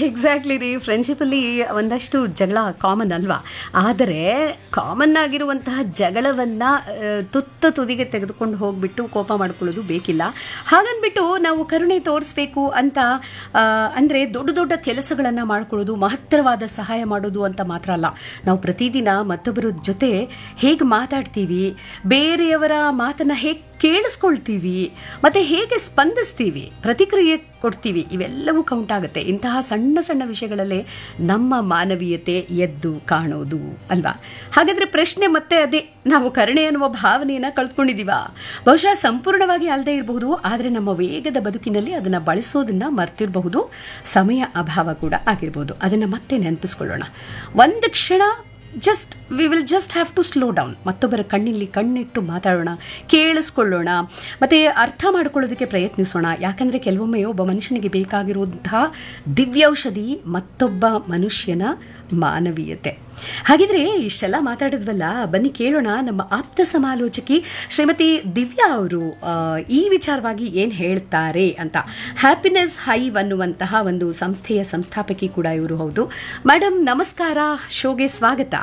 Exactly ರೀ ಫ್ರೆಂಡ್ಶಿಪ್ಪಲ್ಲಿ ಒಂದಷ್ಟು ಜಗಳ ಕಾಮನ್ ಅಲ್ವಾ ಆದರೆ ಕಾಮನ್ ಆಗಿರುವಂತಹ ಜಗಳವನ್ನು ತುತ್ತ ತುದಿಗೆ ತೆಗೆದುಕೊಂಡು ಹೋಗ್ಬಿಟ್ಟು ಕೋಪ ಮಾಡ್ಕೊಳ್ಳೋದು ಬೇಕಿಲ್ಲ ಹಾಗನ್ಬಿಟ್ಟು ನಾವು ಕರುಣೆ ತೋರಿಸ್ಬೇಕು ಅಂತ ಆ, ಅಂದ್ರೆ ದೊಡ್ಡ ದೊಡ್ಡ ಕೆಲಸಗಳನ್ನು ಮಾಡ್ಕೊಳ್ಳೋದು ಮಹತ್ತರವಾದ ಸಹಾಯ ಮಾಡೋದು ಅಂತ ಮಾತ್ರ ಅಲ್ಲ ನಾವು ಪ್ರತಿದಿನ ಮತ್ತೊಬ್ಬರ ಜೊತೆ ಹೇಗೆ ಮಾತಾಡ್ತೀವಿ ಬೇರೆಯವರ ಮಾತನ್ನ ಹೇಗೆ ಕೇಳಿಸ್ಕೊಳ್ತೀವಿ ಮತ್ತೆ ಹೇಗೆ ಸ್ಪಂದಿಸ್ತೀವಿ ಪ್ರತಿಕ್ರಿಯೆ ಕೊಡ್ತೀವಿ ಇವೆಲ್ಲವೂ ಕೌಂಟ್ ಆಗುತ್ತೆ ಇಂತಹ ಸಣ್ಣ ಸಣ್ಣ ವಿಷಯಗಳಲ್ಲೇ ನಮ್ಮ ಮಾನವೀಯತೆ ಎದ್ದು ಕಾಣೋದು ಅಲ್ವಾ ಹಾಗಾದ್ರೆ ಪ್ರಶ್ನೆ ಮತ್ತೆ ಅದೇ ನಾವು ಕರುಣೆ ಅನ್ನುವ ಭಾವನೆಯನ್ನ ಕಳ್ಕೊಂಡಿದೀವ ಬಹುಶಃ ಸಂಪೂರ್ಣವಾಗಿ ಅಲ್ಲದೆ ಇರಬಹುದು ಆದರೆ ನಮ್ಮ ವೇಗದ ಬದುಕಿನಲ್ಲಿ ಅದನ್ನ ಬಳಸೋದನ್ನ ಮರ್ತಿರಬಹುದು ಸಮಯ ಅಭಾವ ಕೂಡ ಆಗಿರ್ಬೋದು ಅದನ್ನ ಮತ್ತೆ ನೆನಪಿಸ್ಕೊಳ್ಳೋಣ ಒಂದು ಕ್ಷಣ just we will just have to slow down ಮತ್ತೊಬ್ಬರ ಕಣ್ಣಿಲ್ಲಿ ಕಣ್ಣಿಟ್ಟು ಮಾತಾಡೋಣ ಕೇಳಿಸ್ಕೊಳ್ಳೋಣ ಮತ್ತು ಅರ್ಥ ಮಾಡ್ಕೊಳ್ಳೋದಕ್ಕೆ ಪ್ರಯತ್ನಿಸೋಣ ಯಾಕಂದರೆ ಕೆಲವೊಮ್ಮೆ ಒಬ್ಬ ಮನುಷ್ಯನಿಗೆ ಬೇಕಾಗಿರುವಂತಹ ದಿವ್ಯೌಷಧಿ ಮತ್ತೊಬ್ಬ ಮನುಷ್ಯನ ಮಾನವೀಯತೆ ಹಾಗಿದ್ರೆ ಇಷ್ಟೆಲ್ಲ ಮಾತಾಡಿದ್ವಲ್ಲ ಬನ್ನಿ ಕೇಳೋಣ ನಮ್ಮ ಆಪ್ತ ಸಮಾಲೋಚಕಿ ಶ್ರೀಮತಿ ದಿವ್ಯಾ ಅವರು ಆ, ಈ ವಿಚಾರವಾಗಿ ಏನು ಹೇಳ್ತಾರೆ ಅಂತ ಹ್ಯಾಪಿನೆಸ್ ಹೈವ್ ಅನ್ನುವಂತಹ ಒಂದು ಸಂಸ್ಥೆಯ ಸಂಸ್ಥಾಪಕಿ ಕೂಡ ಇವರು ಹೌದು ಮೇಡಮ್ ನಮಸ್ಕಾರ ಶೋಗೆ ಸ್ವಾಗತ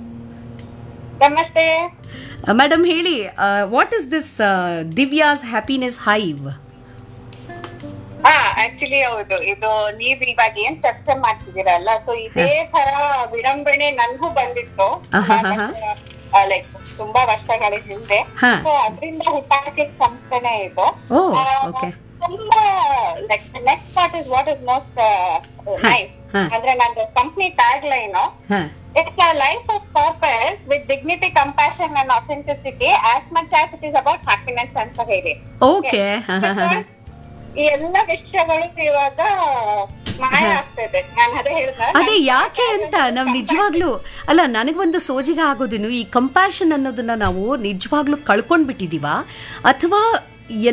ನಮಸ್ತೆ ಮೇಡಮ್ ಹೇಳಿ what is this Divya's happiness hive ಹಾ ಆಕ್ಚುಲಿ ಹೌದು ಇದು ನೀವ್ ಇವಾಗ ಏನ್ ಚರ್ಚೆ ಮಾಡ್ತಿದ್ದೀರಲ್ಲ ಸೊ ಇದೇ ತರ ವಿಡಂಬನೆ ನನ್ಗೂ ಬಂದಿತ್ತು ಆಹಾಹಾಹಾ. ಲೈಕ್ ತುಂಬಾ ವರ್ಷಗಳ ಹಿಂದೆ ಹಾ. ಸೊ ಅದರಿಂದ ಹುಟ್ಟಾಕಿದ ಸಂಸ್ಥೆನೇ ಇದು ಓ ಆ, ಓಕೆ ತುಂಬಾ like next part is what is most nice ಹಾ. ಅಂದ್ರೆ ನಂದು ಕಂಪ್ನಿ ಟ್ಯಾಗ್ ಲೈನ್ ಹಾಂ It's a life of purpose with dignity, compassion, and authenticity as much as it is about happiness ಅಂತ ಹೇಳಿ ಓಕೆ ಹಾಂ ಹಾಂ ಹಾಂ ಈ ಎಲ್ಲ ವಿಷಯಗಳು ಇವಾಗ ಮಾಯ ಆಗ್ತದೆ ನಾನು ಅದೇ ಹೇಳ್ದ ಅದೇ ಯಾಕೆ ಅಂತ ನಾವು ನಿಜವಾಗ್ಲೂ ಅಲ್ಲ ನನಗೊಂದು ಸೋಜಿಗ ಆಗೋದೇನು ಈ ಕಂಪ್ಯಾಷನ್ ಅನ್ನೋದನ್ನ ನಾವು ನಿಜವಾಗ್ಲೂ ಕಳ್ಕೊಂಡ್ಬಿಟ್ಟಿದೀವ ಅಥವಾ